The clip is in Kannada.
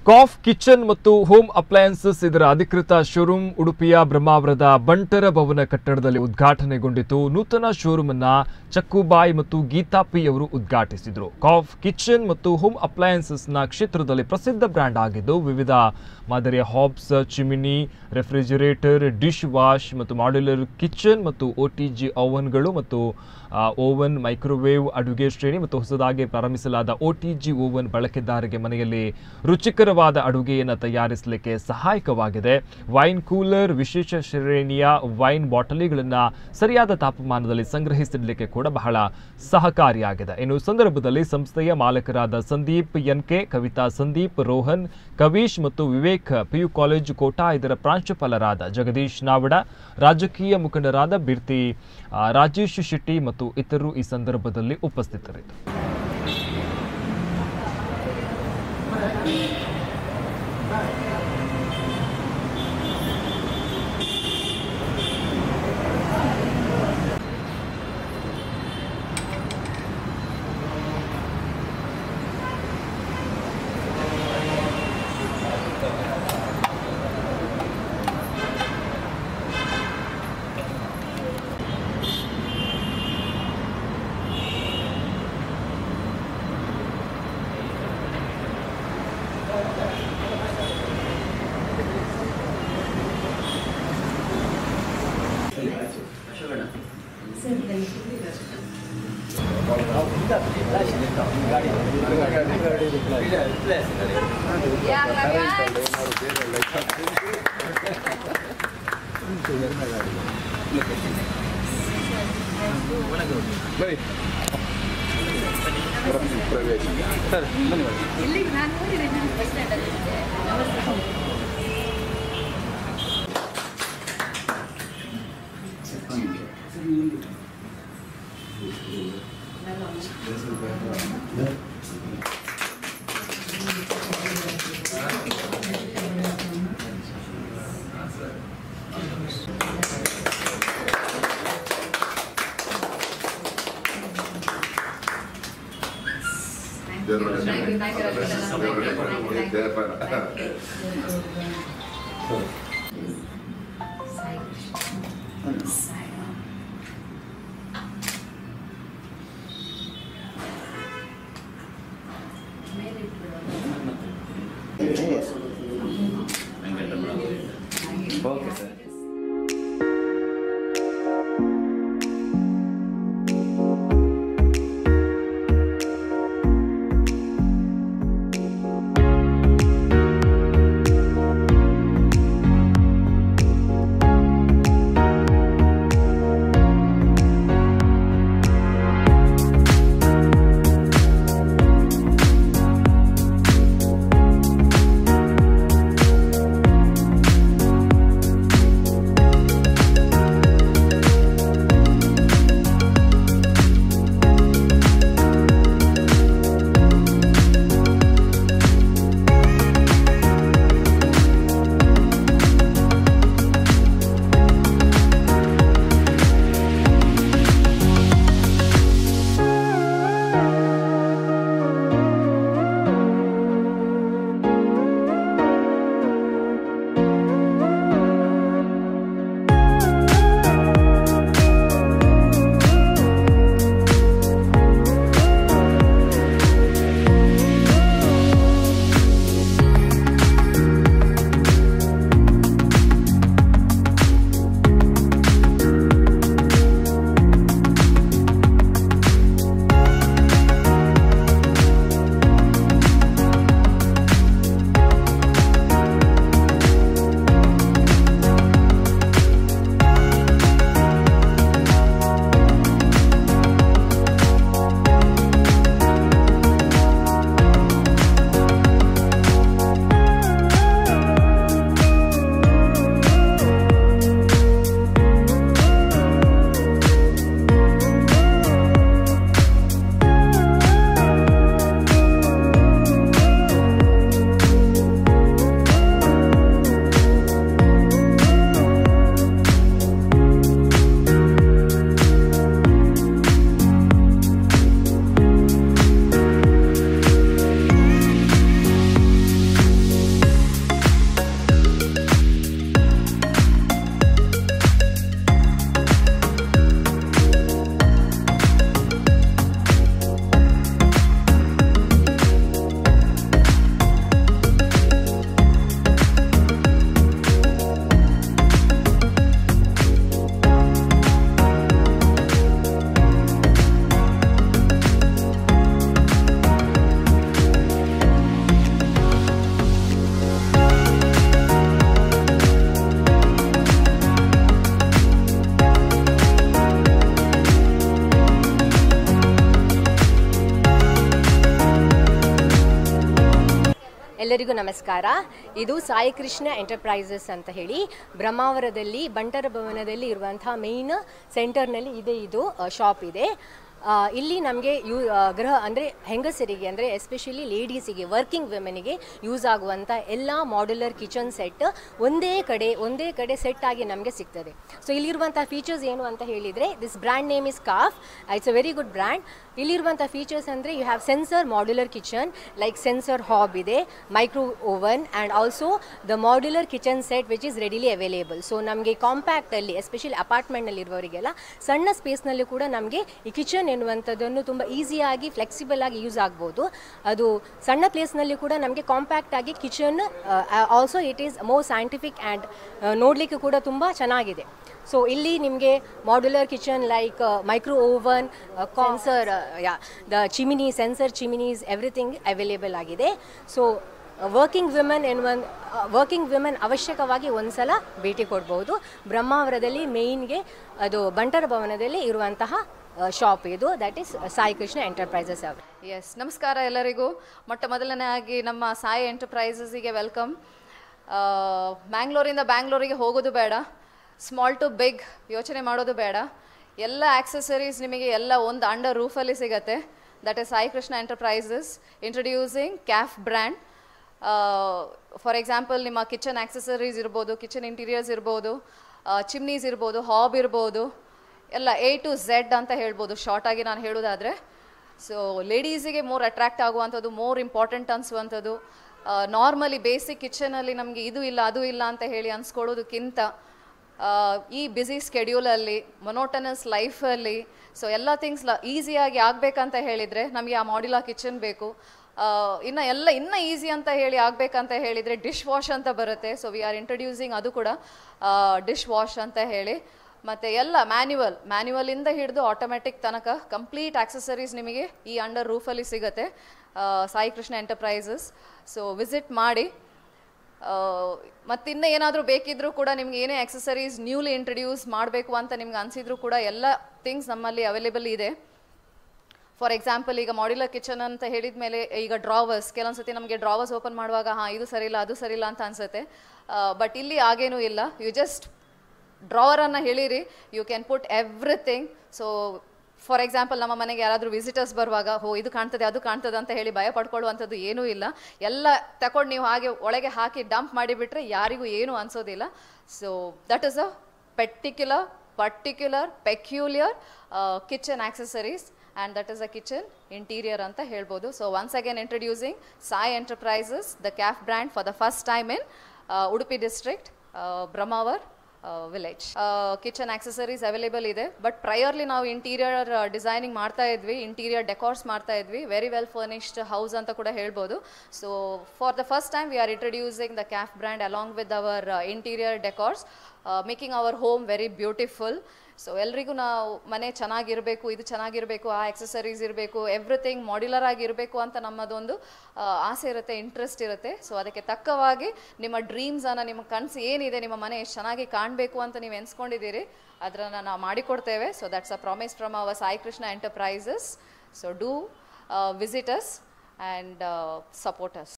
ಕಾಫ್ ಕಿಚನ್ ಮತ್ತು ಹೋಮ್ ಅಪ್ಲಯನ್ಸಸ್ ಇದರ ಅಧಿಕೃತ ಶೋರೂಮ್ ಉಡುಪಿಯ ಬ್ರಹ್ಮಾವರದ ಬಂಟರ ಭವನ ಕಟ್ಟಡದಲ್ಲಿ ಉದ್ಘಾಟನೆಗೊಂಡಿತು ನೂತನ ಶೋರೂಮ್ ಅನ್ನ ಚಕ್ಕುಬಾಯ್ ಮತ್ತು ಗೀತಾ ಪಿ ಅವರು ಉದ್ಘಾಟಿಸಿದರು ಕಾಫ್ ಕಿಚನ್ ಮತ್ತು ಹೋಮ್ ಅಪ್ಲಯನ್ಸಸ್ ನ ಕ್ಷೇತ್ರದಲ್ಲಿ ಪ್ರಸಿದ್ಧ ಬ್ರ್ಯಾಂಡ್ ಆಗಿದ್ದು ವಿವಿಧ ಮಾದರಿಯ hobs chimney refrigerator dish wash ಮತ್ತು ಮಾಡ್ಯುಲರ್ ಕಿಚನ್ ಮತ್ತು ಒ ಟಿ ಜಿ ಓವನ್ಗಳು ಮತ್ತು ಓವನ್ ಮೈಕ್ರೋವೇವ್ ಅಡುಗೆ ಶ್ರೇಣಿ ಮತ್ತು ಹೊಸದಾಗಿ ಪ್ರಾರಂಭಿಸಲಾದ ಒ ಟಿ ಜಿ ಓವನ್ ಬಳಕೆದಾರರಿಗೆ ಮನೆಯಲ್ಲಿ ರುಚಿಕರವಾದ ಅಡುಗೆಯನ್ನು ತಯಾರಿಸಲಿಕ್ಕೆ ಸಹಾಯಕವಾಗಿದೆ ವೈನ್ ಕೂಲರ್ ವಿಶೇಷ ಶ್ರೇಣಿಯ ವೈನ್ ಬಾಟಲಿಗಳನ್ನು ಸರಿಯಾದ ತಾಪಮಾನದಲ್ಲಿ ಸಂಗ್ರಹಿಸಿಡಲಿಕ್ಕೆ ಕೂಡ ಬಹಳ ಸಹಕಾರಿಯಾಗಿದೆ ಇನ್ನು ಸಂದರ್ಭದಲ್ಲಿ ಸಂಸ್ಥೆಯ ಮಾಲಕರಾದ ಸಂದೀಪ್ ಎನ್ ಕೆ ಕವಿತಾ ಸಂದೀಪ್ ರೋಹನ್ ಕವೀಶ್ ಮತ್ತು ವಿವೇಕ್ ಪಿಯು ಕಾಲೇಜು ಕೋಟಾ ಇದರ ಪ್ರಾಂಶುಪಾಲರಾದ ಜಗದೀಶ್ ನಾವಡ ರಾಜಕೀಯ ಮುಖಂಡರಾದ ಬಿರ್ತಿ ಆ, ರಾಜೇಶ್ ಶೆಟ್ಟಿ ಮತ್ತು ಇತರರು ಈ ಸಂದರ್ಭದಲ್ಲಿ ಉಪಸ್ಥಿತರಿದ್ದರು ಇಲ್ಲಿ ನಾನು ನೋಡಿದೆ ನಾನು ಬಸ್ ಸ್ಟ್ಯಾಂಡಲ್ಲಿ ಇದ್ದೆ Thank you, thank you, Rashida. Thank you. Sai Krishna. Sai Ram. ಮೇಲೆ ಇಟ್ಬಿಡೋದು. ಓಕೆ ಸರ್ Thank ಎಲ್ಲರಿಗೂ ನಮಸ್ಕಾರ ಇದು ಸಾಯಿ ಕೃಷ್ಣ ಎಂಟರ್ಪ್ರೈಸಸ್ ಅಂತ ಹೇಳಿ ಬ್ರಹ್ಮಾವರದಲ್ಲಿ ಬಂಟರ ಭವನದಲ್ಲಿ ಇರುವಂತಹ ಮೇಯ್ನ್ ಸೆಂಟರ್ನಲ್ಲಿ ಇದೆ ಇದು ಶಾಪ್ ಇದೆ ಆ, ಇಲ್ಲಿ ನಮಗೆ ಯೂ ಆ, ಗೃಹ ಅಂದರೆ ಹೆಂಗಸರಿಗೆ ಅಂದರೆ ಎಸ್ಪೆಷಲಿ ಲೇಡೀಸಿಗೆ ವರ್ಕಿಂಗ್ ವಿಮೆನಿಗೆ ಯೂಸ್ ಆಗುವಂಥ ಎಲ್ಲ ಮಾಡ್ಯುಲರ್ ಕಿಚನ್ ಸೆಟ್ ಒಂದೇ ಕಡೆ ಒಂದೇ ಕಡೆ ಸೆಟ್ ಆಗಿ ನಮಗೆ ಸಿಗ್ತದೆ ಸೊ ಇಲ್ಲಿರುವಂಥ ಫೀಚರ್ಸ್ ಏನು ಅಂತ ಹೇಳಿದರೆ this brand name is Kaff it's a very good brand ಇಲ್ಲಿರುವಂಥ ಫೀಚರ್ಸ್ ಅಂದರೆ you have sensor modular kitchen like sensor hob ಇದೆ micro oven and also the modular kitchen set which is readily available so ನಮಗೆ ಕಾಂಪ್ಯಾಕ್ಟಲ್ಲಿ ಎಸ್ಪೆಷಲಿ ಅಪಾರ್ಟ್ಮೆಂಟ್ನಲ್ಲಿರುವವರಿಗೆಲ್ಲ ಸಣ್ಣ ಸ್ಪೇಸ್ನಲ್ಲಿ ಕೂಡ ನಮಗೆ ಈ ಕಿಚನ್ ಎನ್ನುವಂಥದ್ದನ್ನು ತುಂಬ ಈಸಿಯಾಗಿ ಫ್ಲೆಕ್ಸಿಬಲ್ ಆಗಿ ಯೂಸ್ ಆಗ್ಬೋದು ಅದು ಸಣ್ಣ ಪ್ಲೇಸ್ನಲ್ಲಿ ಕೂಡ ನಮಗೆ ಕಾಂಪ್ಯಾಕ್ಟ್ ಆಗಿ kitchen also it is more scientific and ನೋಡಲಿಕ್ಕೆ ಕೂಡ ತುಂಬ ಚೆನ್ನಾಗಿದೆ ಸೊ ಇಲ್ಲಿ ನಿಮಗೆ modular kitchen like micro oven ಕಾನ್ಸರ್ yeah the chimney sensor chimneys everything available ಆಗಿದೆ ಸೊ ವರ್ಕಿಂಗ್ ವಿಮೆನ್ ಎನ್ನುವ ವರ್ಕಿಂಗ್ ವಿಮೆನ್ ಅವಶ್ಯಕವಾಗಿ ಒಂದ್ಸಲ ಭೇಟಿ ಕೊಡ್ಬೋದು ಬ್ರಹ್ಮಾವರದಲ್ಲಿ ಮೇಯ್ನ್ಗೆ ಅದು ಬಂಟರ ಭವನದಲ್ಲಿ ಇರುವಂತಹ ಶಾಪ್ ಇದು that is Sai Krishna enterprises ಅವರು ಎಸ್ ನಮಸ್ಕಾರ ಎಲ್ಲರಿಗೂ ಮೊಟ್ಟ ಮೊದಲನೇದಾಗಿ ನಮ್ಮ ಸಾಯಿ ಎಂಟರ್ಪ್ರೈಸಸ್ಗೆ ವೆಲ್ಕಮ್ ಮ್ಯಾಂಗ್ಳೂರಿಂದ ಬ್ಯಾಂಗ್ಳೂರಿಗೆ ಹೋಗೋದು ಬೇಡ ಸ್ಮಾಲ್ ಟು ಬಿಗ್ ಯೋಚನೆ ಮಾಡೋದು ಬೇಡ ಎಲ್ಲ ಆಕ್ಸೆಸರೀಸ್ ನಿಮಗೆ ಎಲ್ಲ ಒಂದು ಅಂಡರ್ ರೂಫಲ್ಲಿ ಸಿಗತ್ತೆ that is Sai Krishna enterprises introducing Kaff brand for example ನಿಮ್ಮ ಕಿಚನ್ ಆಕ್ಸೆಸರೀಸ್ ಇರ್ಬೋದು ಕಿಚನ್ ಇಂಟೀರಿಯರ್ಸ್ ಇರ್ಬೋದು ಚಿಮ್ನೀಸ್ ಇರ್ಬೋದು ಹಾಬ್ ಇರ್ಬೋದು ಎಲ್ಲ ಎ ಟು ಝೆಡ್ ಅಂತ ಹೇಳ್ಬೋದು ಶಾರ್ಟ್ ಆಗಿ ನಾನು ಹೇಳೋದಾದರೆ ಸೊ ಲೇಡೀಸಿಗೆ ಮೋರ್ ಅಟ್ರಾಕ್ಟ್ ಆಗುವಂಥದ್ದು ಮೋರ್ ಇಂಪಾರ್ಟೆಂಟ್ ಅನಿಸುವಂಥದ್ದು ನಾರ್ಮಲಿ ಬೇಸಿಕ್ ಕಿಚನಲ್ಲಿ ನಮಗೆ ಇದು ಇಲ್ಲ ಅದು ಇಲ್ಲ ಅಂತ ಹೇಳಿ ಅನ್ಸ್ಕೊಳ್ಳೋದಕ್ಕಿಂತ ಆ, ಈ ಬ್ಯುಸಿ ಸ್ಕೆಡ್ಯೂಲಲ್ಲಿ ಮೊನೋಟನಸ್ ಲೈಫಲ್ಲಿ ಸೊ ಎಲ್ಲ ಥಿಂಗ್ಸ್ ಈಸಿಯಾಗಿ ಆಗಬೇಕಂತ ಹೇಳಿದರೆ ನಮಗೆ ಆ ಮಾಡ್ಯುಲಾ ಕಿಚನ್ ಬೇಕು ಆ, ಇನ್ನು ಎಲ್ಲ ಇನ್ನೂ ಈಸಿ ಅಂತ ಹೇಳಿ ಆಗಬೇಕಂತ ಹೇಳಿದರೆ ಡಿಶ್ ವಾಶ್ ಅಂತ ಬರುತ್ತೆ ಸೊ ವಿ ಆರ್ ಇಂಟ್ರೊಡ್ಯೂಸಿಂಗ್ ಅದು ಕೂಡ ಡಿಶ್ ವಾಶ್ ಅಂತ ಹೇಳಿ ಮತ್ತು ಎಲ್ಲ ಮ್ಯಾನ್ಯುವಲ್ ಮ್ಯಾನ್ಯುವಲಿಂದ ಹಿಡಿದು ಆಟೋಮೆಟಿಕ್ ತನಕ ಕಂಪ್ಲೀಟ್ ಆಕ್ಸೆಸರೀಸ್ ನಿಮಗೆ ಈ ಅಂಡರ್ ರೂಫಲ್ಲಿ ಸಿಗುತ್ತೆ ಆ, Sai Krishna enterprises so visit ಮಾಡಿ ಮತ್ತಿನ್ನ ಏನಾದರೂ ಬೇಕಿದ್ರೂ ಕೂಡ ನಿಮ್ಗೆ ಏನೇ ಆಕ್ಸೆಸರೀಸ್ ನ್ಯೂಲಿ ಇಂಟ್ರಡ್ಯೂಸ್ ಮಾಡಬೇಕು ಅಂತ ನಿಮ್ಗೆ ಅನಿಸಿದ್ರು ಕೂಡ ಎಲ್ಲ ಥಿಂಗ್ಸ್ ನಮ್ಮಲ್ಲಿ ಅವೈಲೇಬಲ್ ಇದೆ ಫಾರ್ ಎಕ್ಸಾಂಪಲ್ ಈಗ ಮಾಡ್ಯುಲರ್ ಕಿಚನ್ ಅಂತ ಹೇಳಿದ ಮೇಲೆ ಈಗ ಡ್ರಾವರ್ಸ್ ಕೆಲವೊಂದ್ಸತಿ ನಮಗೆ ಡ್ರಾವರ್ಸ್ ಓಪನ್ ಮಾಡುವಾಗ ಹಾಂ ಇದು ಸರಿಯಿಲ್ಲ ಅದು ಸರಿಯಿಲ್ಲ ಅಂತ ಅನ್ಸುತ್ತೆ ಬಟ್ ಇಲ್ಲಿ ಆಗೇನೂ ಇಲ್ಲ ಯು ಜಸ್ಟ್ ಡ್ರಾವರನ್ನು ಹೇಳಿರಿ you can put everything so for example ನಮ್ಮ ಮನೆಗೆ ಯಾರಾದರೂ ವಿಸಿಟರ್ಸ್ ಬರುವಾಗ ಹೋ ಇದು ಕಾಣ್ತದೆ ಅದು ಕಾಣ್ತದೆ ಅಂತ ಹೇಳಿ ಭಯ ಪಡ್ಕೊಳ್ಳುವಂಥದ್ದು ಏನೂ ಇಲ್ಲ ಎಲ್ಲ ತಗೊಂಡು ನೀವು ಹಾಗೆ ಒಳಗೆ ಹಾಕಿ ಡಂಪ್ ಮಾಡಿಬಿಟ್ರೆ ಯಾರಿಗೂ ಏನೂ ಅನ್ಸೋದಿಲ್ಲ so that is a particular particular peculiar kitchen accessories and that is a kitchen interior ಅಂತ ಹೇಳ್ಬೋದು so once again introducing Sai enterprises the Kaff brand for the first time in Udupi district Brahmavar village kitchen accessories available ಇದೆ ಬಟ್ ಪ್ರಯರ್ಲಿ ನಾವು ಇಂಟೀರಿಯರ್ ಡಿಸೈನಿಂಗ್ ಮಾಡ್ತಾ ಇದ್ವಿ ಇಂಟೀರಿಯರ್ ಡೆಕಾರ್ಸ್ ಮಾಡ್ತಾ ಇದ್ವಿ ವೆರಿ ವೆಲ್ ಫರ್ನಿಶ್ಡ್ ಹೌಸ್ ಅಂತ ಕೂಡ ಹೇಳ್ಬೋದು so for the first time we are introducing the Kaff brand along with our interior decors making our home very beautiful so ಎಲ್ರಿಗೂ ನಾವು ಮನೆ ಚೆನ್ನಾಗಿರಬೇಕು ಇದು ಚೆನ್ನಾಗಿರಬೇಕು ಆ ಎಕ್ಸಸರೀಸ್ ಇರಬೇಕು ಎವ್ರಿಥಿಂಗ್ ಮಾಡ್ಯುಲರ್ ಆಗಿರಬೇಕು ಅಂತ ನಮ್ಮದೊಂದು ಆ, ಆಸೆ ಇರುತ್ತೆ ಇಂಟ್ರೆಸ್ಟ್ ಇರುತ್ತೆ ಸೊ ಅದಕ್ಕೆ ತಕ್ಕವಾಗಿ ನಿಮ್ಮ ಡ್ರೀಮ್ಸನ್ನು ನಿಮ್ಮ ಕನಸು ಏನಿದೆ ನಿಮ್ಮ ಮನೆ ಎಷ್ಟು ಚೆನ್ನಾಗಿ ಕಾಣಬೇಕು ಅಂತ ನೀವು ಎನ್ಸ್ಕೊಂಡಿದ್ದೀರಿ ಅದನ್ನು ನಾವು ಮಾಡಿಕೊಡ್ತೇವೆ so that's a promise from our Sai Krishna enterprises so do visit us and ಸಪೋರ್ಟಸ್